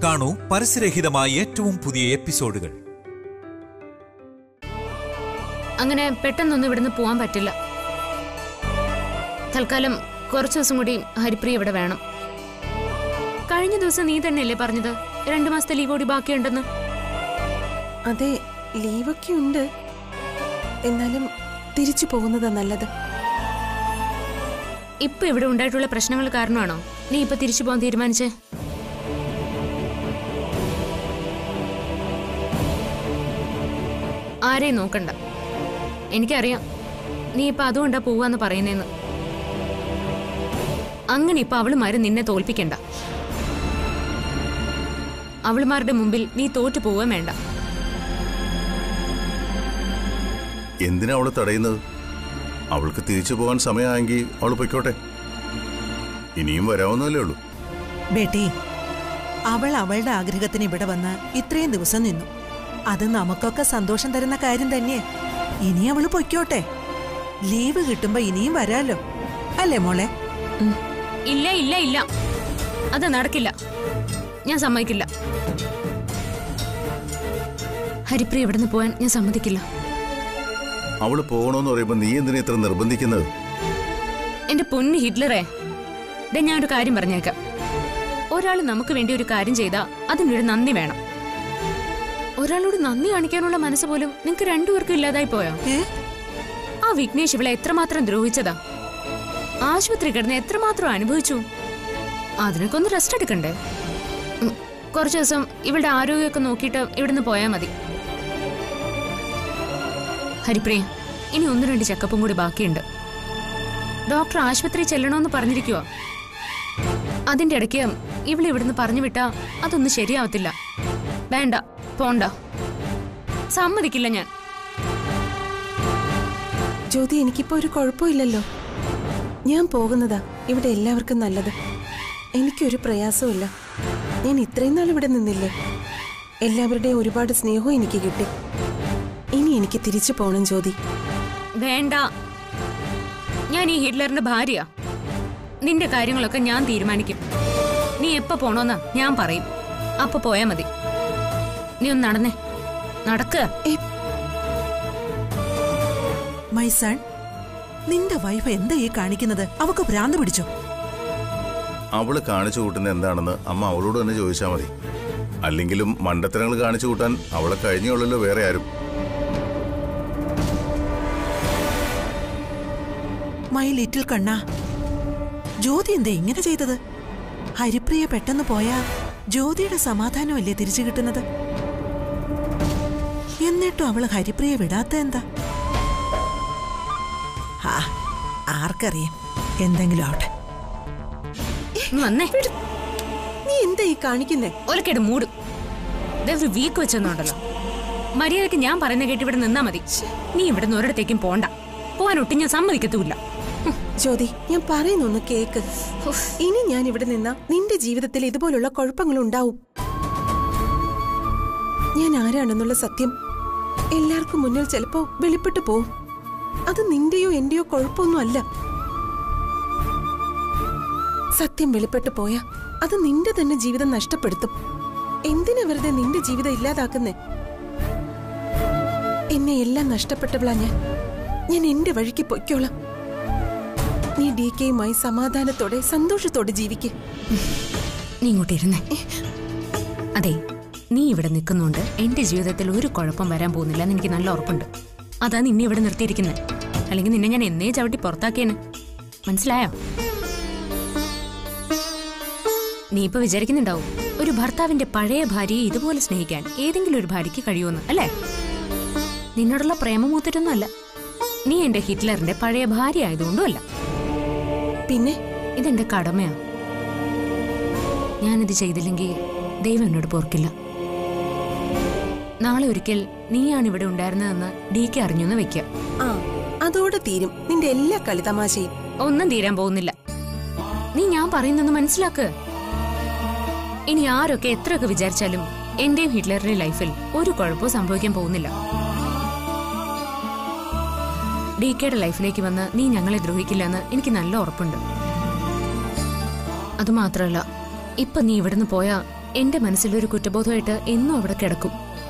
കാണൂ പരസ്യരഹിതമായ ഏറ്റവും പുതിയ എപ്പിസോഡുകൾ അങ്ങനെ പെട്ടെന്നൊന്നും ഇവിടുന്ന് പോവാൻ പറ്റില്ല തൽക്കാലം കുറച്ചു ദിവസം കൂടി ഹരിപ്രിയ ഇവിടെ വേണം കഴിഞ്ഞ ദിവസം നീ തന്നെയല്ലേ പറഞ്ഞത് രണ്ടു മാസത്തെ ലീവ് കൂടി ബാക്കിയുണ്ടെന്ന് അതെ ലീവൊക്കെ ഉണ്ട് എന്നാലും തിരിച്ചു പോകുന്നതാ നല്ലത് ഇപ്പൊ ഇവിടെ ഉണ്ടായിട്ടുള്ള പ്രശ്നങ്ങൾ കാരണമാണോ നീ ഇപ്പൊ തിരിച്ചു പോകാൻ തീരുമാനിച്ചേ ആരെയും നോക്കണ്ട എനിക്കറിയാം നീ ഇപ്പൊ അതുകൊണ്ടാ പോവാന്ന് പറയുന്നേന്ന് അങ്ങനെ ഇപ്പൊ അവളുമാര് നിന്നെ തോൽപ്പിക്കണ്ട അവളുമാരുടെ മുമ്പിൽ നീ തോറ്റു പോവാൻ വേണ്ട എന്തിനാ അവള് തടയുന്നത് അവൾക്ക് തിരിച്ചു പോകാൻ സമയമായെങ്കിൽ അവൾ പൊയ്ക്കോട്ടെ ഇനിയും വരാവുന്നതല്ലേ ഉള്ളൂ ബേട്ടി അവൾ അവളുടെ ആഗ്രഹത്തിന് ഇവിടെ വന്ന് ഇത്രയും ദിവസം നിന്നു അത് നമുക്കൊക്കെ സന്തോഷം തരുന്ന കാര്യം തന്നെയാ ഇനി അവള് പൊയ്ക്കോട്ടെ ലീവ് കിട്ടുമ്പോ ഇനിയും വരാലോ അല്ലേ മോളെ ഇല്ല ഇല്ല ഇല്ല അത് നടക്കില്ല ഞാൻ സമ്മതിക്കില്ല ഹരിപ്രിയ ഇവിടുന്ന് പോവാൻ ഞാൻ സമ്മതിക്കില്ല അവള് പോകണമെന്ന് പറയുമ്പോ നീ എന്തിനാ ഇത്ര നിർബന്ധിക്കുന്നത് എന്റെ പൊന്ന് ഹിറ്റ്ലറെ ദേ ഞാൻ ഒരു കാര്യം പറഞ്ഞേക്കാം ഒരാൾ നമുക്ക് വേണ്ടി ഒരു കാര്യം ചെയ്താ അതിനൊരു നന്ദി വേണം ഒരാളോട് നന്ദി കാണിക്കാനുള്ള മനസ്സ് പോലും നിങ്ങൾക്ക് രണ്ടുപേർക്കും ഇല്ലാതായി പോയോ ഏ ആ വിഘ്നേഷ് ഇവളെ എത്രമാത്രം ദ്രോഹിച്ചതാ ആശുപത്രി കിടന്ന് എത്രമാത്രം അനുഭവിച്ചു അതിനൊക്കെ ഒന്ന് റെസ്റ്റ് എടുക്കണ്ടേ ഉം, കുറച്ച് ദിവസം ഇവളുടെ ആരോഗ്യമൊക്കെ നോക്കിയിട്ട് ഇവിടുന്ന് പോയാൽ മതി ഹരിപ്രിയ ഇനി ഒന്ന് രണ്ട് ചെക്കപ്പും കൂടി ബാക്കിയുണ്ട് ഡോക്ടർ ആശുപത്രി ചെല്ലണമെന്ന് പറഞ്ഞിരിക്കുവോ അതിന്റെ ഇടയ്ക്ക് ഇവള് ഇവിടുന്ന് പറഞ്ഞു വിട്ടാ അതൊന്നും ശരിയാവത്തില്ല വേണ്ട പോണ്ട സമ്മതിക്കില്ല ഞാൻ ജ്യോതി എനിക്കിപ്പോ ഒരു കുഴപ്പമില്ലല്ലോ ഞാൻ പോകുന്നതാ ഇവിടെ എല്ലാവർക്കും നല്ലത് എനിക്കൊരു പ്രയാസമില്ല ഞാൻ ഇത്രയും നാൾ ഇവിടെ നിന്നില്ലേ എല്ലാവരുടെയും ഒരുപാട് സ്നേഹവും എനിക്ക് കിട്ടി ഇനി എനിക്ക് തിരിച്ചു പോകണം ജ്യോതി വേണ്ട ഞാൻ ഈ ഹിറ്റ്ലറിന്റെ ഭാര്യ നിന്റെ കാര്യങ്ങളൊക്കെ ഞാൻ തീരുമാനിക്കും നീ എപ്പോ പോണോന്ന് ഞാൻ പറയും അപ്പൊ പോയാ മതി നീ ഒന്ന് നടന്നേ നടക്കുക മൈ സൺ നിന്റെ വൈഫ് എന്താ ഈ കാണിക്കുന്നത് അവക്ക് ഭ്രാന്ത് പിടിച്ചോ അവള് കാണിച്ചു കൂട്ടുന്ന എന്താണെന്ന് അമ്മ അവളോട് തന്നെ ചോദിച്ചാൽ മതി അല്ലെങ്കിലും മണ്ടത്തരങ്ങൾ കാണിച്ചു കൂട്ടാൻ അവളെ കഴിഞ്ഞുള്ളല്ലോ വേറെ ആരും മൈ ലിറ്റിൽ കണ്ണാ ജ്യോതി എന്താ ഇങ്ങനെ ചെയ്തത് ഹരിപ്രിയ പെട്ടെന്ന് പോയാ ജ്യോതിയുടെ സമാധാനമല്ലേ തിരിച്ചു കിട്ടുന്നത് എന്നിട്ടും അവള് ഹരിപ്രിയ വിടാത്ത എന്താ ആ ആർക്കറിയാം എന്തെങ്കിലും ആവട്ടെ ഇങ്ങ് വന്നേ നീ എന്താ ഈ കാണിക്കുന്നേ ഒലക്കേട് മൂടും ദേ ഒരു വീക്ക് വെച്ചൊന്നുണ്ടല്ലോ മര്യാദക്ക് ഞാൻ പറയുന്ന കേട്ട് ഇവിടെ നിന്നാ മതി നീ ഇവിടെ നിന്ന് ഒരിടത്തേക്കും പോണ്ട പോകാൻ ഒട്ടും ഞാൻ സമ്മതിക്കത്തുമില്ല ഹും, ജ്യോതി ഞാൻ പറയുന്നൊന്ന് കേക്ക് ഇനി ഞാൻ ഇവിടെ നിന്നാ നിന്റെ ജീവിതത്തിൽ ഇതുപോലുള്ള കുഴപ്പങ്ങൾ ഉണ്ടാവും ഞാൻ ആരാണെന്നുള്ള സത്യം എല്ലാവർക്കും മുന്നിൽ ചിലപ്പോ വെളിപ്പെട്ടു പോവും അത് നിന്റെയോ എന്റെയോ കുഴപ്പമൊന്നും അല്ല സത്യം വെളിപ്പെട്ടു പോയാ അത് നിന്റെ തന്നെ ജീവിതം നഷ്ടപ്പെടുത്തും എന്തിനാ വെറുതെ നിന്റെ ജീവിതം ഇല്ലാതാക്കുന്നേ എന്നെ എല്ലാം നഷ്ടപ്പെട്ടവളാ ഞാൻ ഞാൻ എന്റെ വഴിക്ക് പൊയ്ക്കോളാം നീ ഡി കെയുമായി സമാധാനത്തോടെ സന്തോഷത്തോടെ ജീവിക്ക് നീ ഇങ്ങോട്ട് ഇരുന്നേ അതെ നീ ഇവിടെ നിൽക്കുന്നുണ്ട് എന്റെ ജീവിതത്തിൽ ഒരു കുഴപ്പം വരാൻ പോകുന്നില്ല എന്ന് എനിക്ക് നല്ല ഉറപ്പുണ്ട് അതാ നിന്നെ ഇവിടെ നിർത്തിയിരിക്കുന്നത് അല്ലെങ്കിൽ നിന്നെ ഞാൻ എന്നേ ചവിട്ടി പുറത്താക്കിയേനെ മനസ്സിലായോ നീ ഇപ്പൊ വിചാരിക്കുന്നുണ്ടാവും ഒരു ഭർത്താവിന്റെ പഴയ ഭാര്യയെ ഇതുപോലെ സ്നേഹിക്കാൻ ഏതെങ്കിലും ഒരു ഭാര്യയ്ക്ക് കഴിയുമെന്ന് അല്ലേ നിന്നോടുള്ള പ്രേമം മൂത്തിട്ടൊന്നും അല്ല നീ എന്റെ ഹിറ്റ്ലറിന്റെ പഴയ ഭാര്യ ആയതുകൊണ്ടും അല്ല പിന്നെ ഇതെന്റെ കടമയാണ് ഞാനിത് ചെയ്തില്ലെങ്കിൽ ദൈവം എന്നോട് പോർക്കില്ല നാളെ ഒരിക്കൽ നീയാണ് ഇവിടെ ഉണ്ടായിരുന്നതെന്ന് ഡി കെ അറിഞ്ഞു വെക്കുക ആ അതോടെ തീരും നിന്റെ എല്ലാ കളിതമാശയും ഒന്നും തീരാൻ പോകുന്നില്ല നീ ഞാൻ പറയുന്നെന്ന് മനസ്സിലാക്ക് ഇനി ആരൊക്കെ എത്രയൊക്കെ വിചാരിച്ചാലും എന്റെയും ഹിറ്റ്ലറുടെ ലൈഫിൽ ഒരു കുഴപ്പവും സംഭവിക്കാൻ പോകുന്നില്ല ഡി കെയുടെ ലൈഫിലേക്ക് വന്ന് നീ ഞങ്ങളെ ദ്രോഹിക്കില്ലെന്ന് എനിക്ക് നല്ല ഉറപ്പുണ്ട് അതുമാത്രമല്ല ഇപ്പൊ നീ ഇവിടുന്ന് പോയാ എന്റെ മനസ്സിലൊരു കുറ്റബോധമായിട്ട് എന്നും അവിടെ കിടക്കും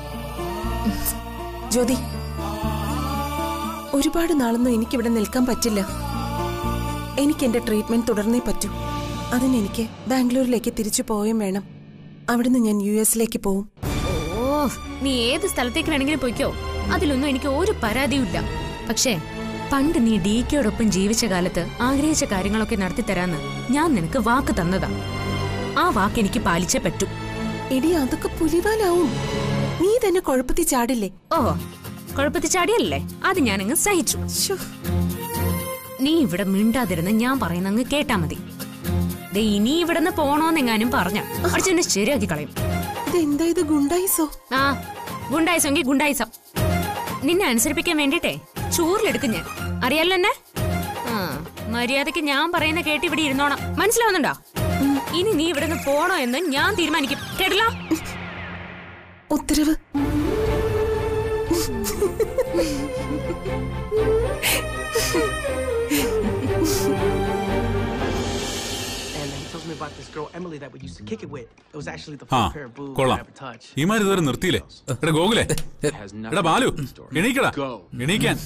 ജ്യോതി ഒരുപാട് നാളൊന്നും എനിക്കിവിടെ നിൽക്കാൻ പറ്റില്ല എനിക്ക് എന്റെ ട്രീറ്റ്മെന്റ് തുടർന്നേ പറ്റൂ അതിന് എനിക്ക് ബാംഗ്ലൂരിലേക്ക് തിരിച്ചു പോവുകയും വേണം അവിടുന്ന് ഞാൻ യു എസിലേക്ക് പോവും ഓ നീ ഏത് സ്ഥലത്തേക്ക് വേണമെങ്കിലും പൊയ്ക്കോ അതിലൊന്നും എനിക്ക് ഒരു പരാതിയുമില്ല പക്ഷേ പണ്ട് നീ ഡിക്കയോടൊപ്പം ജീവിച്ച കാലത്ത് ആഗ്രഹിച്ച കാര്യങ്ങളൊക്കെ നടത്തി തരാന്ന് ഞാൻ നിനക്ക് വാക്ക് തന്നതാ ആ വാക്ക് എനിക്ക് പാലിച്ചേ പറ്റൂ എടി അതൊക്കെ പുലിവാലാവും നീ തന്നെ കുഴപ്പത്തിൽ ചാടില്ലേ ഓ കുഴപ്പത്തിൽ ചാടിയല്ലേ അത് ഞാനങ്ങ് സഹിച്ചു ശ്ശോ, നീ ഇവിടെ മിണ്ടാതിരുന്ന് ഞാൻ പറയുന്ന അങ്ങ് കേട്ടാ മതി ദേ ഇനി ഇവിടുന്ന് പോണോന്നെങ്ങാനും പറഞ്ഞ അടിച്ചെന്നെ ശരിയാക്കി കളയും ഇതെന്താ ഇത് ഗുണ്ടായിസോ ആ ഗുണ്ടായിസെങ്കിൽ ഗുണ്ടായിസം നിന്നെ അനുസരിപ്പിക്കാൻ വേണ്ടിട്ടേ ചൂറിലെടുക്കും ഞാൻ അറിയാലോ എന്നെ ആ മര്യാദക്ക് ഞാൻ പറയുന്ന കേട്ട് ഇവിടെ ഇരുന്നോണം മനസ്സിലാവുന്നുണ്ടോ ഇനി നീ ഇവിടുന്ന് പോണോ എന്ന് ഞാൻ തീരുമാനിക്കും കേട്ടില്ല ഉത്തരവ് And he tells me about this girl Emily that we used to kick it with. It was actually the ആ first pair of boobs I കൊള്ളാം ever touched. ഈമാർ ഇതുവരെ നിർത്തിയില്ലേ എടാ ഗോകുലേ എടാ ബാലു എണീക്കടാ എണീക്കാൻ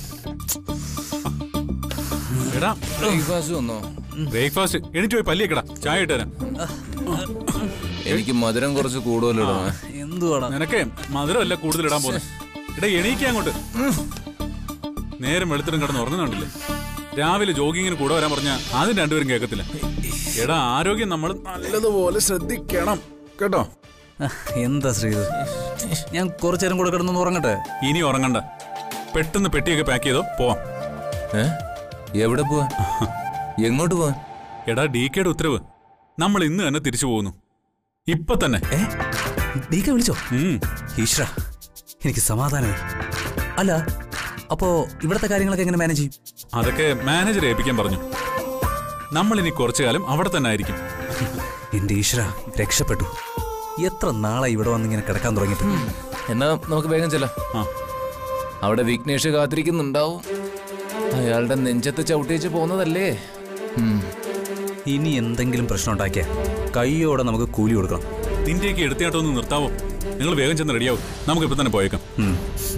എടാ ബ്രേക്ക്ഫാസ്റ്റ് വന്നോ ബ്രേക്ക്ഫാസ്റ്റ് എണീറ്റ് പോയി പല്ലിയേക്കടാ ചായ ഇട്ടുതരാം എനിക്ക് മധുരം കുറച്ച് കൂടുതലിടണേ എന്തുവാടാ നിനക്ക് മധുരമല്ല കൂടുതൽ ഇടാൻ പോകുന്നത് എടാ എണീക്കാൻ അങ്ങോട്ട് നേരം വെളുത്തിടും കിടന്ന് ഉറങ്ങുന്നുണ്ടല്ലേ രാവിലെ ജോഗിങ്ങിന് കൂടെ വരാൻ പറഞ്ഞാൽ ആദ്യം രണ്ടുപേരും കേൾക്കത്തില്ല എടാ ആരോഗ്യം നമ്മൾ നല്ലതുപോലെ ശ്രദ്ധിക്കണം കേട്ടോ എന്താ ശ്രീത് ഞാൻ കുറച്ചു നേരം കൂടെ കിടന്നൊന്ന് ഉറങ്ങട്ടെ ഇനി ഉറങ്ങണ്ട പെട്ടെന്ന് പെട്ടിയൊക്കെ പാക്ക് ചെയ്തോ പോവാം ഏ എവിടെ പോവാൻ എങ്ങോട്ട് പോവാൻ എടാ ഡി കെയുടെ ഉത്തരവ് നമ്മൾ ഇന്ന് തന്നെ തിരിച്ചു പോകുന്നു ഇപ്പൊ തന്നെ ഏ ഡി കെ വിളിച്ചോ ഉം. ഈശ്വര എനിക്ക് സമാധാനമായി അല്ല അപ്പോ ഇവിടത്തെ കാര്യങ്ങളൊക്കെ എങ്ങനെ മാനേജ് ചെയ്യും അതൊക്കെ മാനേജർ ഏൽപ്പിക്കാൻ പറഞ്ഞു നമ്മൾ ഇനി കുറച്ചു കാലം അവിടെ തന്നെ ആയിരിക്കും എന്റെ ഈശ്വര രക്ഷപ്പെട്ടു എത്ര നാളായി ഇവിടെ വന്നിങ്ങനെ കിടക്കാൻ തുടങ്ങിയിട്ട് എന്നാ നമുക്ക് വേഗം ചെല്ലാം ആ അവിടെ വിഘ്നേഷ് കാത്തിരിക്കുന്നുണ്ടാവും അയാളുടെ നെഞ്ചത്ത് ചവിട്ടിച്ച് പോകുന്നതല്ലേ ഉം. ഇനി എന്തെങ്കിലും പ്രശ്നം ഉണ്ടാക്കിയ കൈയോടെ നമുക്ക് കൂലി കൊടുക്കണം നിന്റെയൊക്കെ എടുത്തേട്ടൊന്ന് നിർത്താവോ നിങ്ങൾ വേഗം ചെന്ന് റെഡിയാവും നമുക്ക് ഇപ്പൊ തന്നെ പോയേക്കാം ഉം.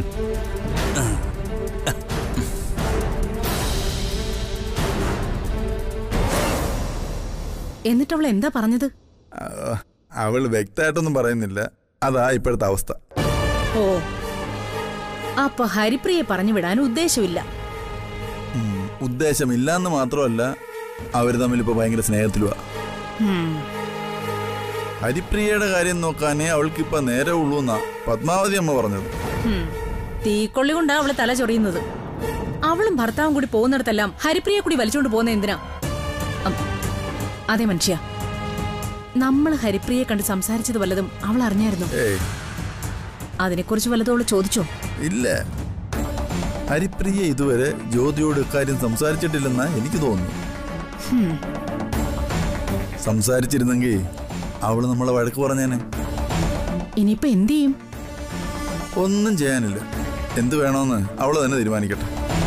എന്നിട്ട് അവൾ എന്താ പറഞ്ഞത് അവൾ വ്യക്തമായിട്ടൊന്നും പറയുന്നില്ല അതാ ഇപ്പോഴത്തെ അവസ്ഥ ഓ അപ്പൊ ഹരിപ്രിയെ പറഞ്ഞു വിടാൻ ഉദ്ദേശമില്ല ഉദ്ദേശമില്ലാന്ന് മാത്രമല്ല അവർ തമ്മിൽ ഇപ്പൊ ഭയങ്കര സ്നേഹത്തിലുവാ ഉം. ഹരിപ്രിയയുടെ കാര്യം നോക്കാനേ അവൾക്ക് ഇപ്പൊ നേരെ ഉള്ളൂ എന്നാ പത്മാവതി അമ്മ പറഞ്ഞത് ഉം. തീക്കൊള്ളി കൊണ്ടാ അവള് തല ചൊറിയുന്നത് അവളും ഭർത്താവും കൂടി പോകുന്നിടത്തെല്ലാം ഹരിപ്രിയെ കൂടി വലിച്ചോണ്ട് പോകുന്ന എന്തിനാ അം, അതെ മനുഷ്യ നമ്മൾ ഹരിപ്രിയെ കണ്ട് സംസാരിച്ചത് വല്ലതും അവൾ അറിഞ്ഞായിരുന്നു ഏയ് അതിനെക്കുറിച്ച് വല്ലതും അവള് ചോദിച്ചോ ഇല്ല ഹരിപ്രിയ ഇതുവരെ ജ്യോതിയോട് ഇക്കാര്യം സംസാരിച്ചിട്ടില്ലെന്നാ എനിക്ക് തോന്നുന്നു ഹും. സംസാരിച്ചിരുന്നെങ്കിൽ അവള് നമ്മളെ വഴക്ക് പറഞ്ഞേനെ ഇനിയിപ്പൊ എന്ത് ചെയ്യും ഒന്നും ചെയ്യാനില്ല എന്ത് വേണമെന്ന് അവള് തന്നെ തീരുമാനിക്കട്ടെ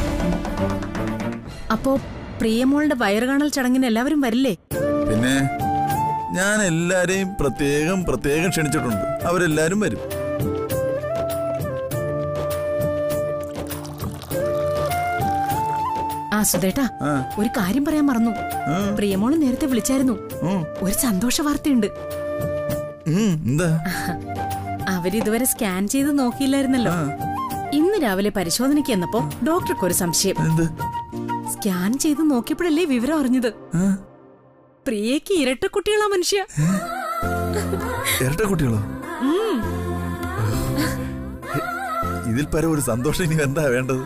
അപ്പോ പ്രിയമോളുടെ വയറുകാണൽ ചടങ്ങിന് എല്ലാവരും വരില്ലേ പിന്നെ ഞാൻ എല്ലാരെയും പ്രത്യേകം പ്രത്യേകം ക്ഷണിച്ചിട്ടുണ്ട് അവരെല്ലാരും വരും ആ സുധേട്ടാ ആ. ഒരു കാര്യം പറയാൻ മറന്നു ആ. പ്രിയമോള് നേരത്തെ വിളിച്ചായിരുന്നു ഉം. ഒരു സന്തോഷ വാർത്തയുണ്ട് ഉം, എന്താ അവരിതുവരെ സ്കാൻ ചെയ്ത് നോക്കിയില്ലായിരുന്നല്ലോ ആ. ഇന്ന് രാവിലെ പരിശോധനയ്ക്ക് എന്നപ്പോ ഡോക്ടർക്ക് ഒരു സംശയം എന്ത് സ്കാൻ ചെയ്ത് നോക്കിയപ്പോഴല്ലേ വിവരം അറിഞ്ഞത് ആ? പ്രിയക്ക് ഇരട്ട കുട്ടികളാ മനുഷ്യ ഇരട്ട കുട്ടികളോ ഇതിൽ പരം ഒരു സന്തോഷം ഇനി എന്താ വേണ്ടത്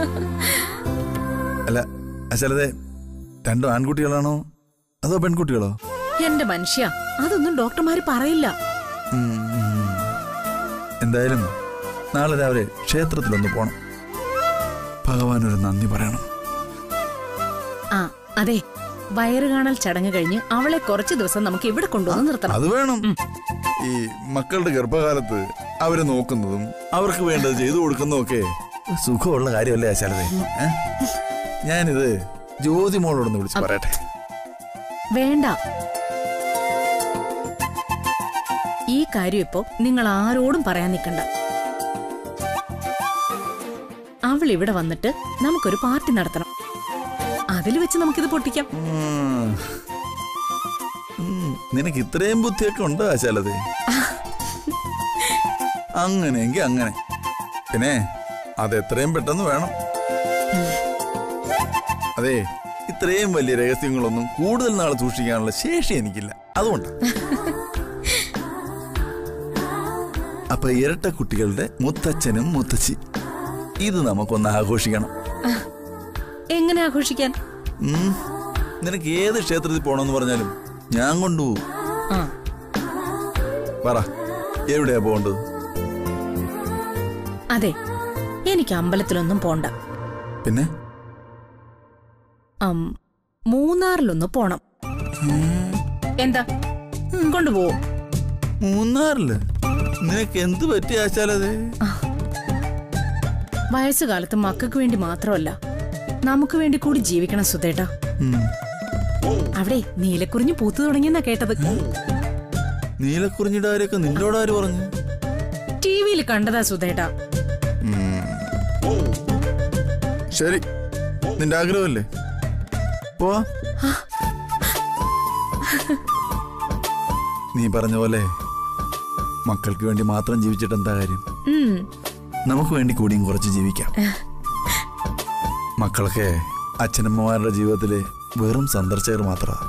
അല്ല അശലതെ രണ്ടും ആൺകുട്ടികളാണോ അതോ പെൺകുട്ടികളോ എന്റെ മനുഷ്യ അതൊന്നും ഡോക്ടർമാര് പറയില്ല ഉം, ഉം. എന്തായാലും നാളെ രാവിലെ ക്ഷേത്രത്തിലൊന്ന് പോണം ഭഗവാനൊരു നന്ദി പറയണം ആ അതെ വയറുകാണൽ ചടങ്ങ് കഴിഞ്ഞ് അവളെ കുറച്ച് ദിവസം നമുക്ക് ഇവിടെ കൊണ്ടുവന്ന് നിർത്തണം അത് വേണം ഈ മക്കളുടെ ഗർഭകാലത്ത് അവരെ നോക്കുന്നതും അവർക്ക് വേണ്ടത് ചെയ്തു കൊടുക്കുന്നതും ഒക്കെ സുഖമുള്ള കാര്യമല്ലേ ആശാലതെ ഞാനിത് ജ്യോതി മോളോടൊന്ന് വിളിച്ച് പറയട്ടെ വേണ്ട ഈ കാര്യം ഇപ്പോ നിങ്ങൾ ആരോടും പറയാൻ നിൽക്കണ്ട അവൾ ഇവിടെ വന്നിട്ട് നമുക്കൊരു പാർട്ടി നടത്തണം അതിൽ വെച്ച് നമുക്കിത് പൊട്ടിക്കാം ഉം. ഉം, നിനക്ക് ഇത്രയും ബുദ്ധിയൊക്കെ ഉണ്ടോ ആശാലതേ അങ്ങനെയെങ്കിൽ അങ്ങനെ പിന്നെ അത് എത്രയും പെട്ടെന്ന് വേണം അതെ ഇത്രയും വലിയ രഹസ്യങ്ങളൊന്നും കൂടുതൽ നാൾ സൂക്ഷിക്കാനുള്ള ശേഷി എനിക്കില്ല അതുകൊണ്ടാ അപ്പൊ ഇരട്ട കുട്ടികളുടെ മുത്തച്ഛനും മുത്തച്ഛി ഇത് നമുക്കൊന്ന് ആഘോഷിക്കണം എങ്ങനെ ആഘോഷിക്കാൻ ഉം. നിനക്ക് ഏത് ക്ഷേത്രത്തിൽ പോണമെന്ന് പറഞ്ഞാലും ഞാൻ കൊണ്ടുപോകും ആ പറ എവിടെയാ പോകേണ്ടത് അതെ എനിക്ക് അമ്പലത്തിലൊന്നും പോണ്ട പിന്നെ അം, മൂന്നാറിലൊന്ന് പോണം എന്താ ഉം, കൊണ്ടുപോവോ മൂന്നാറില് നിനക്ക് എന്ത് പറ്റി ആശാലത് വയസ്സുകാലത്ത് മക്കൾക്ക് വേണ്ടി മാത്രമല്ല നമുക്ക് വേണ്ടി കൂടി ജീവിക്കണം സുധേട്ടാ അവിടെ നീലക്കുറിഞ്ഞ് പൂത്തു തുടങ്ങിയെന്നാ കേട്ടത് നീലക്കുറിഞ്ഞിയുടെ കാര്യമൊക്കെ നിന്നോട് ആര് പറഞ്ഞു ടി വിയിൽ കണ്ടതാ സുധേട്ടാ ശരി നിന്റെ ആഗ്രഹമല്ലേ പോവാ നീ പറഞ്ഞ പോലെ മക്കൾക്ക് വേണ്ടി മാത്രം ജീവിച്ചിട്ട് എന്താ കാര്യം ഉം നമുക്ക് വേണ്ടി കൂടിയും കുറച്ച് ജീവിക്കാം മക്കളൊക്കെ അച്ഛനമ്മമാരുടെ ജീവിതത്തിലെ വെറും സന്ദർശകർ മാത്രമാണ്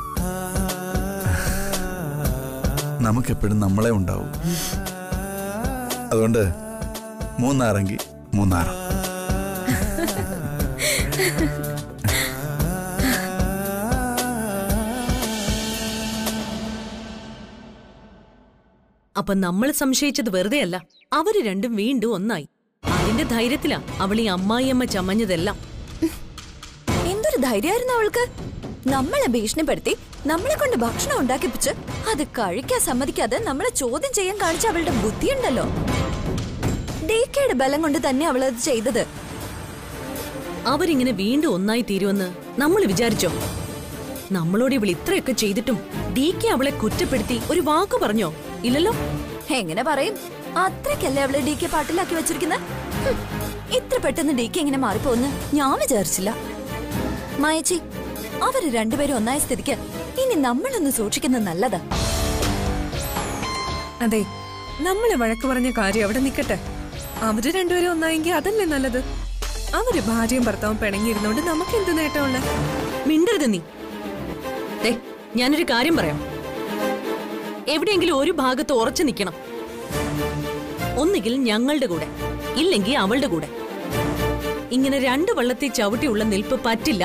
നമുക്കെപ്പോഴും നമ്മളെ ഉണ്ടാവും അതുകൊണ്ട് മൂന്നാറെങ്കിൽ മൂന്നാറ് അപ്പൊ നമ്മൾ സംശയിച്ചത് വെറുതെയല്ല അവര് രണ്ടും വീണ്ടും ഒന്നായി അതിന്റെ ധൈര്യത്തിലാ അവൾ ഈ അമ്മായിയമ്മ ചമഞ്ഞതെല്ലാം എന്തൊരു ധൈര്യമായിരുന്നു അവൾക്ക് നമ്മളെ ഭീഷണിപ്പെടുത്തി നമ്മളെ കൊണ്ട് ഭക്ഷണം ഉണ്ടാക്കിപ്പിച്ച് അത് കഴിക്കാൻ സമ്മതിക്കാതെ നമ്മളെ ചോദ്യം ചെയ്യാൻ കാണിച്ച അവളുടെ ബുദ്ധിയുണ്ടല്ലോ ഡേക്കയുടെ ബലം കൊണ്ട് തന്നെ അവൾ അത് ചെയ്തത് അവരിങ്ങനെ വീണ്ടും ഒന്നായി തീരുമെന്ന് നമ്മൾ വിചാരിച്ചോ നമ്മളോട് ഇവൾ ഇത്രയൊക്കെ ചെയ്തിട്ടും ഡി കെ അവളെ കുറ്റപ്പെടുത്തി ഒരു വാക്ക് പറഞ്ഞോ ഇല്ലല്ലോ എങ്ങനെ പറയും അത്രയ്ക്കല്ലേ അവളെ ഡി കെ പാട്ടിലാക്കി വെച്ചിരിക്കുന്നത് ഹും, ഇത്ര പെട്ടെന്ന് ഡി കെ ഇങ്ങനെ മാറിപ്പോന്ന് ഞാൻ വിചാരിച്ചില്ല മായച്ചി അവര് രണ്ടുപേരും ഒന്നായ സ്ഥിതിക്ക് ഇനി നമ്മളൊന്ന് സൂക്ഷിക്കുന്നത് നല്ലതാ അതെ നമ്മളെ വഴക്ക് പറഞ്ഞ കാര്യം അവിടെ നിൽക്കട്ടെ അവര് രണ്ടുപേരും ഒന്നായെങ്കിൽ അതല്ലേ നല്ലത് അവര് ഭാര്യയും ഭർത്താവും പിണങ്ങിയിരുന്നോണ്ട് നമുക്ക് എന്ത് നേട്ടമുള്ള മിണ്ടരുത് നീ ദേ, ഞാനൊരു കാര്യം പറയാം എവിടെയെങ്കിലും ഒരു ഭാഗത്ത് ഉറച്ചു നിൽക്കണം ഒന്നുകിൽ ഞങ്ങളുടെ കൂടെ ഇല്ലെങ്കിൽ അവളുടെ കൂടെ ഇങ്ങനെ രണ്ട് വള്ളത്തിൽ ചവിട്ടിയുള്ള നിൽപ്പ് പറ്റില്ല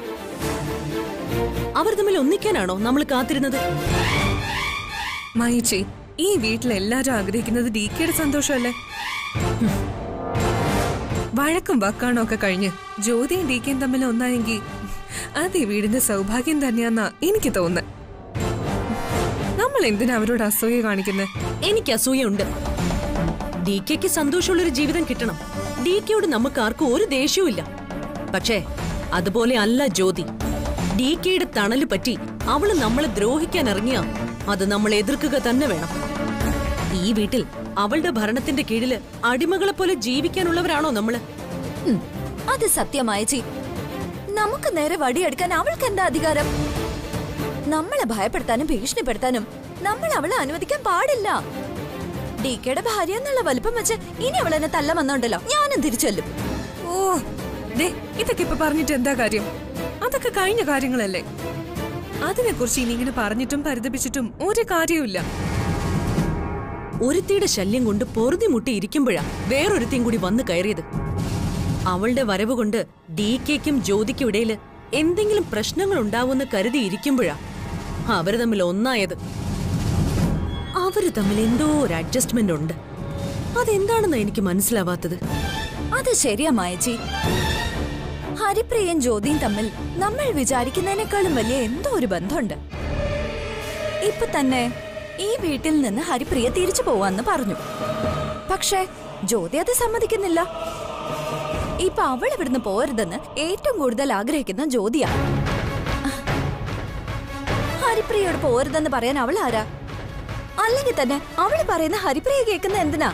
അവർ തമ്മിൽ ഒന്നിക്കാനാണോ നമ്മൾ കാത്തിരുന്നത് മായിച്ചി ഈ വീട്ടിൽ എല്ലാരും ആഗ്രഹിക്കുന്നത് ഡി കെയുടെ സന്തോഷമല്ലേ ഹും. വഴക്കും വക്കാണോ ഒക്കെ കഴിഞ്ഞ് ജ്യോതിയും ഡി കെയും തമ്മിൽ ഒന്നായെങ്കിൽ അത് ഈ വീടിന്റെ സൗഭാഗ്യം തന്നെയാന്നാ എനിക്ക് തോന്നുന്നത് നമ്മൾ എന്തിനാ അവരോട് അസൂയ കാണിക്കുന്നത് എനിക്ക് അസൂയുണ്ട് ഡി കെക്ക് സന്തോഷമുള്ളൊരു ജീവിതം കിട്ടണം ഡി കെയോട് നമുക്ക് ആർക്കും ഒരു ദേഷ്യവും ഇല്ല പക്ഷേ അതുപോലെ അല്ല ജ്യോതി ഡി കെയുടെ തണല് പറ്റി അവള് നമ്മളെ ദ്രോഹിക്കാൻ ഇറങ്ങിയ അത് നമ്മൾ എതിർക്കുക തന്നെ വേണം ഈ വീട്ടിൽ അവളുടെ ഭരണത്തിന്റെ കീഴില് അടിമകളെ പോലെ ജീവിക്കാനുള്ളവരാണോ നമ്മള് ഉം, അത് സത്യമായ ചി നമുക്ക് നേരെ വടിയെടുക്കാൻ അവൾക്ക് എന്താ അധികാരം നമ്മളെ ഭയപ്പെടുത്താനും ഭീഷണിപ്പെടുത്താനും നമ്മൾ അവളെ അനുവദിക്കാൻ പാടില്ല ഡി കെയുടെ ഭാര്യ എന്നുള്ള വലിപ്പം വെച്ച് ഇനി അവൾ എന്നെ തല്ല വന്നോണ്ടല്ലോ ഞാനും തിരിച്ചൊല്ലും ഓ ദേ ഇതൊക്കെ ഇപ്പൊ പറഞ്ഞിട്ട് എന്താ കാര്യം അതൊക്കെ കഴിഞ്ഞ കാര്യങ്ങളല്ലേ അതിനെക്കുറിച്ച് ഇനി ഇങ്ങനെ പറഞ്ഞിട്ടും പരിതപിച്ചിട്ടും ഒരു കാര്യവുമില്ല ഒരുത്തിയുടെ ശല്യം കൊണ്ട് പൊറുതി മുട്ടി ഇരിക്കുമ്പോഴാ വേറൊരുത്തിയും കൂടി വന്നു കയറിയത് അവളുടെ വരവ് കൊണ്ട് ഡി കെക്കും ജ്യോതിക്കും ഇടയില് എന്തെങ്കിലും പ്രശ്നങ്ങൾ ഉണ്ടാവുമെന്ന് കരുതി ഇരിക്കുമ്പോഴാ അവര് തമ്മിൽ ഒന്നായത് അവര് തമ്മിൽ എന്തോ ഒരു അഡ്ജസ്റ്റ്മെന്റ് ഉണ്ട് അതെന്താണെന്ന് എനിക്ക് മനസ്സിലാവാത്തത് അത് ശരിയാ മായച്ചി ഹരിപ്രിയയും ജ്യോതിയും തമ്മിൽ നമ്മൾ വിചാരിക്കുന്നതിനേക്കാളും വലിയ എന്തോ ഒരു ബന്ധമുണ്ട് ഇപ്പൊ തന്നെ ഈ വീട്ടിൽ നിന്ന് ഹരിപ്രിയ തിരിച്ചു പോവാന്ന് പറഞ്ഞു പക്ഷേ ജ്യോതി അത് സമ്മതിക്കുന്നില്ല ഇപ്പൊ അവൾ ഇവിടുന്ന് പോരുതെന്ന് ഏറ്റവും കൂടുതൽ ആഗ്രഹിക്കുന്ന ജ്യോതിയാ ഹരിപ്രിയോട് പോരുതെന്ന് പറയാൻ അവൾ ആരാ അല്ലെങ്കിൽ തന്നെ അവള് പറയുന്ന ഹരിപ്രിയ കേൾക്കുന്ന എന്തിനാ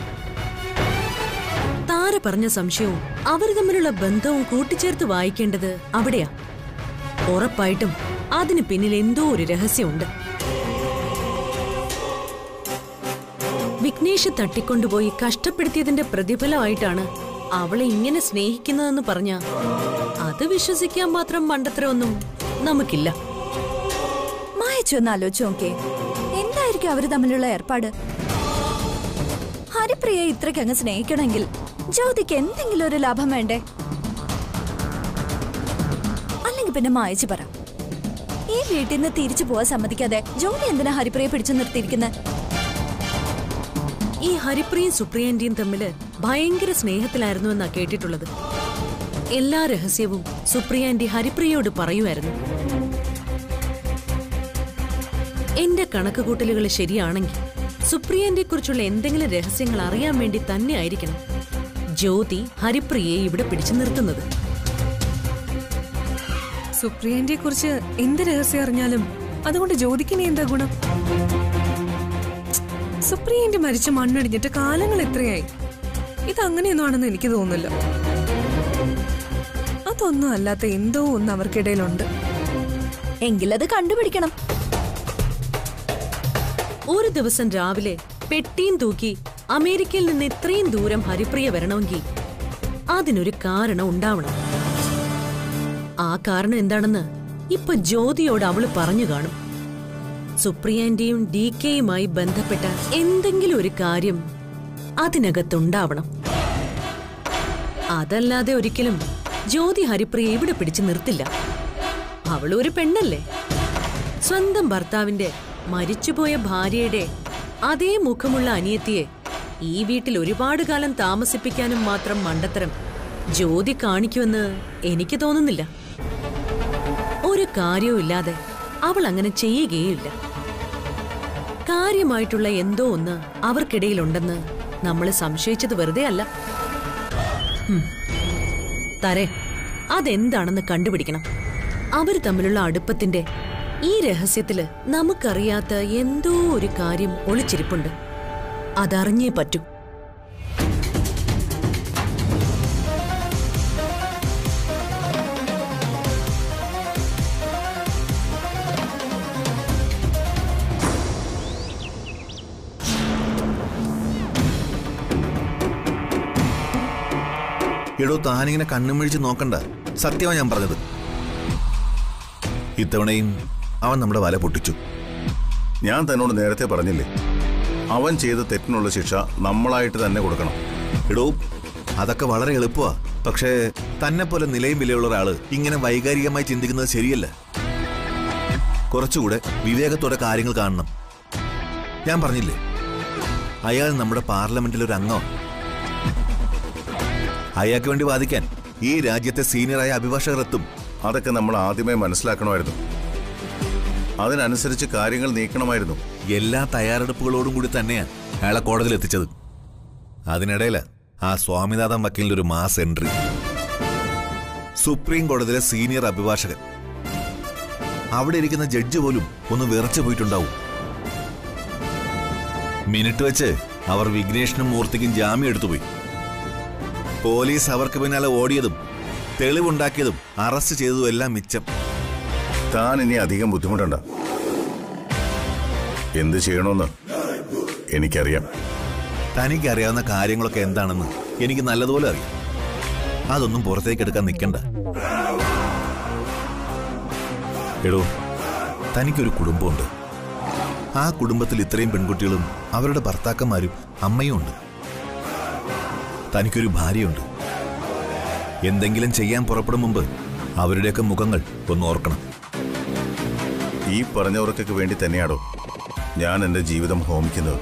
താര പറഞ്ഞ സംശയവും അവർ തമ്മിലുള്ള ബന്ധവും കൂട്ടിച്ചേർത്ത് വായിക്കേണ്ടത് അവിടെയാ ഉറപ്പായിട്ടും അതിന് പിന്നിൽ എന്തോ ഒരു രഹസ്യമുണ്ട് വിഘ്നേഷ് തട്ടിക്കൊണ്ടുപോയി കഷ്ടപ്പെടുത്തിയതിന്റെ പ്രതിഫലമായിട്ടാണ് അവളെ ഇങ്ങനെ സ്നേഹിക്കുന്നതെന്ന് പറഞ്ഞ അത് വിശ്വസിക്കാൻ മാത്രം മണ്ടത്തരമൊന്നും നമുക്കില്ല മായച്ചു ഒന്ന് ആലോചിച്ച് നോക്കേ എന്തായിരിക്കും അവര് തമ്മിലുള്ള ഏർപ്പാട് ഹരിപ്രിയെ ഇത്രയ്ക്ക് അങ്ങ് സ്നേഹിക്കണമെങ്കിൽ ജ്യോതിക്ക് എന്തെങ്കിലും ഒരു ലാഭം വേണ്ടേ അല്ലെങ്കിൽ പിന്നെ മായച്ചു പറ ഈ വീട്ടിൽ നിന്ന് തിരിച്ചു പോവാൻ സമ്മതിക്കാതെ ജ്യോതി എന്തിനാ ഹരിപ്രിയെ പിടിച്ചു നിർത്തിയിരിക്കുന്നത് ഈ ഹരിപ്രിയും സുപ്രിയന്റെയും തമ്മില് ഭയങ്കര സ്നേഹത്തിലായിരുന്നു എന്നാ കേട്ടിട്ടുള്ളത് എല്ലാ രഹസ്യവും സുപ്രിയാന്റി ഹരിപ്രിയയോട് പറയുമായിരുന്നു എന്റെ കണക്കുകൂട്ടലുകൾ ശരിയാണെങ്കിൽ സുപ്രിയന്റെ കുറിച്ചുള്ള എന്തെങ്കിലും രഹസ്യങ്ങൾ അറിയാൻ വേണ്ടി തന്നെ ആയിരിക്കണം ജ്യോതി ഹരിപ്രിയയെ ഇവിടെ പിടിച്ചു നിർത്തുന്നത് സുപ്രിയന്റെ കുറിച്ച് എന്ത് രഹസ്യം അറിഞ്ഞാലും അതുകൊണ്ട് ജ്യോതിക്കിനി എന്താ ഗുണം സുപ്രിയന്റെ മരിച്ച മണ്ണടിഞ്ഞിട്ട് കാലങ്ങൾ എത്രയായി ഇത് അങ്ങനെയൊന്നും ആണെന്ന് എനിക്ക് തോന്നുന്നില്ല അതൊന്നും അല്ലാത്ത എന്തോ ഒന്ന് അവർക്കിടയിലുണ്ട് എങ്കിലത് കണ്ടുപിടിക്കണം ഒരു ദിവസം രാവിലെ പെട്ടിയും തൂക്കി അമേരിക്കയിൽ നിന്ന് ഇത്രയും ദൂരം ഹരിപ്രിയ വരണമെങ്കിൽ അതിനൊരു കാരണം ഉണ്ടാവണം ആ കാരണം എന്താണെന്ന് ഇപ്പൊ ജ്യോതിയോട് അവള് പറഞ്ഞു കാണും സുപ്രിയന്റെയും ഡി കെയുമായി ബന്ധപ്പെട്ട എന്തെങ്കിലും ഒരു കാര്യം അതിനകത്തുണ്ടാവണം അതല്ലാതെ ഒരിക്കലും ജ്യോതി ഹരിപ്രിയ ഇവിടെ പിടിച്ചു നിർത്തില്ല അവളൊരു പെണ്ണല്ലേ സ്വന്തം ഭർത്താവിന്റെ മരിച്ചുപോയ ഭാര്യയുടെ അതേ മുഖമുള്ള അനിയത്തിയെ ഈ വീട്ടിൽ ഒരുപാട് കാലം താമസിപ്പിക്കാനും മാത്രം മണ്ടത്തരം ജ്യോതി കാണിക്കുമെന്ന് എനിക്ക് തോന്നുന്നില്ല ഒരു കാര്യവും ഇല്ലാതെ അവൾ അങ്ങനെ ചെയ്യുകയില്ല കാര്യമായിട്ടുള്ള എന്തോ ഒന്ന് അവർക്കിടയിലുണ്ടെന്ന് നമ്മൾ സംശയിച്ചത് വെറുതെ അല്ല ഹും. തരേ അതെന്താണെന്ന് കണ്ടുപിടിക്കണം അവർ തമ്മിലുള്ള അടുപ്പത്തിന്റെ ഈ രഹസ്യത്തില് നമുക്കറിയാത്ത എന്തോ ഒരു കാര്യം ഒളിച്ചിരിപ്പുണ്ട് അതറിഞ്ഞേ പറ്റൂ എടോ താനിങ്ങനെ കണ്ണുമിഴിച്ച് നോക്കണ്ട സത്യമാ ഞാൻ പറഞ്ഞത് ഇത്തവണയും അവൻ നമ്മുടെ വല പൊട്ടിച്ചു ഞാൻ തന്നോട് നേരത്തെ പറഞ്ഞില്ലേ അവൻ ചെയ്ത തെറ്റിനുള്ള ശിക്ഷ നമ്മളായിട്ട് തന്നെ കൊടുക്കണം എടോ അതൊക്കെ വളരെ എളുപ്പമാ പക്ഷേ തന്നെ പോലെ നിലയും വിലയുള്ള ഒരാള് ഇങ്ങനെ വൈകാരികമായി ചിന്തിക്കുന്നത് ശരിയല്ല കുറച്ചുകൂടെ വിവേകത്തോടെ കാര്യങ്ങൾ കാണണം ഞാൻ പറഞ്ഞില്ലേ അയാൾ നമ്മുടെ പാർലമെന്റിൽ ഒരു അംഗമാണ് അയാൾക്ക് വേണ്ടി വാദിക്കാൻ ഈ രാജ്യത്തെ സീനിയറായ അഭിഭാഷകർ എത്തും അതൊക്കെ നമ്മൾ ആദ്യമേ മനസ്സിലാക്കണമായിരുന്നു അതിനനുസരിച്ച് കാര്യങ്ങൾ നീക്കണമായിരുന്നു എല്ലാ തയ്യാറെടുപ്പുകളോടും കൂടി തന്നെയാണ് അയാളെ കോടതിയിൽ എത്തിച്ചത് അതിനിടയില ആ സ്വാമിനാഥൻ വക്കീലിന്റെ ഒരു മാസ് എൻട്രി സുപ്രീം കോടതിയിലെ സീനിയർ അഭിഭാഷകൻ അവിടെ ഇരിക്കുന്ന ജഡ്ജ് പോലും ഒന്ന് വിറച്ചു പോയിട്ടുണ്ടാവും മിനിറ്റ് വെച്ച് അവർ വിഘ്നേഷിനും മൂർത്തിക്കും ജാമ്യം എടുത്തുപോയി പോലീസ് അവർക്ക് പിന്നാലെ ഓടിയതും തെളിവുണ്ടാക്കിയതും അറസ്റ്റ് ചെയ്തതും എല്ലാം മിച്ചം താൻ ഇനി അധികം ബുദ്ധിമുട്ടണ്ട എന്ത് ചെയ്യണമെന്ന് എനിക്കറിയാം തനിക്ക് അറിയാവുന്ന കാര്യങ്ങളൊക്കെ എന്താണെന്ന് എനിക്ക് നല്ലതുപോലെ അറിയാം അതൊന്നും പുറത്തേക്ക് എടുക്കാൻ നിൽക്കണ്ട എടോ തനിക്കൊരു കുടുംബമുണ്ട് ആ കുടുംബത്തിൽ ഇത്രയും പെൺകുട്ടികളും അവരുടെ ഭർത്താക്കന്മാരും അമ്മയും ഉണ്ട് തനിക്കൊരു ഭാര്യയുണ്ട് എന്തെങ്കിലും ചെയ്യാൻ പുറപ്പെടും മുമ്പ് അവരുടെയൊക്കെ മുഖങ്ങൾ ഒന്ന് ഓർക്കണം ഈ പറഞ്ഞവർക്കൊക്കെ വേണ്ടി തന്നെയാണോ ഞാൻ എൻ്റെ ജീവിതം ഹോമിക്കുന്നത്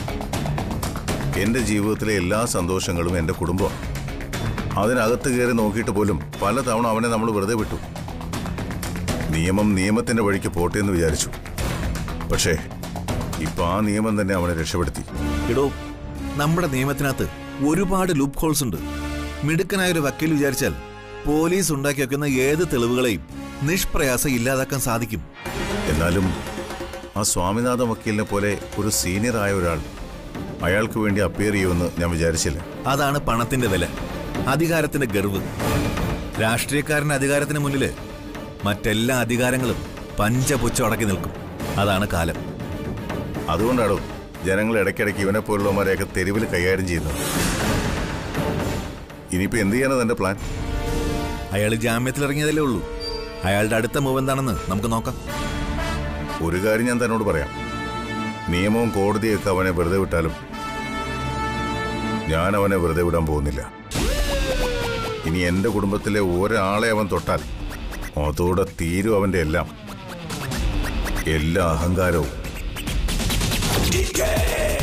എൻ്റെ ജീവിതത്തിലെ എല്ലാ സന്തോഷങ്ങളും എൻ്റെ കുടുംബം അതിനകത്ത് കയറി നോക്കിയിട്ട് പോലും പലതവണ അവനെ നമ്മൾ വെറുതെ വിട്ടു നിയമം നിയമത്തിന്റെ വഴിക്ക് പോട്ടെ എന്ന് വിചാരിച്ചു പക്ഷേ ഇപ്പൊ ആ നിയമം തന്നെ അവനെ രക്ഷപ്പെടുത്തി എടോ നമ്മുടെ നിയമത്തിനകത്ത് ഒരുപാട് ലൂപ്പ് ഹോൾസ് ഉണ്ട് മിടുക്കനായ ഒരു വക്കീൽ വിചാരിച്ചാൽ പോലീസ് ഉണ്ടാക്കി വെക്കുന്ന ഏത് തെളിവുകളെയും നിഷ്പ്രയാസം ഇല്ലാതാക്കാൻ സാധിക്കും എന്നാലും ആ സ്വാമിനാഥ വക്കീലിനെ പോലെ ഒരു സീനിയർ ആയ ഒരാൾ അയാൾക്ക് വേണ്ടി അപ്പിയർ ചെയ്യുമെന്ന് ഞാൻ വിചാരിച്ചില്ല അതാണ് പണത്തിന്റെ വില അധികാരത്തിന്റെ ഗർവ് രാഷ്ട്രീയക്കാരന്റെ അധികാരത്തിന് മുന്നില് മറ്റെല്ലാ അധികാരങ്ങളും പഞ്ചപുച്ഛം അടക്കി നിൽക്കും അതാണ് കാലം അതുകൊണ്ടാണോ ജനങ്ങൾ ഇടയ്ക്കിടയ്ക്ക് ഇവനെ പോലുള്ളവന്മാരെയൊക്കെ തെരുവിൽ കൈകാര്യം ചെയ്യുന്നത് ഇനിയിപ്പോ എന്ത് ചെയ്യാനാ തന്റെ പ്ലാൻ അയാൾ ജാമ്യത്തിൽ ഇറങ്ങിയതല്ലേ ഉള്ളൂ അയാളുടെ അടുത്ത മൂവ് എന്താണെന്ന് നമുക്ക് നോക്കാം ഒരു കാര്യം ഞാൻ തന്നോട് പറയാം നിയമവും കോടതിയൊക്കെ അവനെ വെറുതെ വിട്ടാലും ഞാൻ അവനെ വെറുതെ വിടാൻ പോകുന്നില്ല ഇനി എന്റെ കുടുംബത്തിലെ ഒരാളെ അവൻ തൊട്ടാൽ അതോടെ തീരും അവന്റെ എല്ലാം എല്ലാ അഹങ്കാരവും DK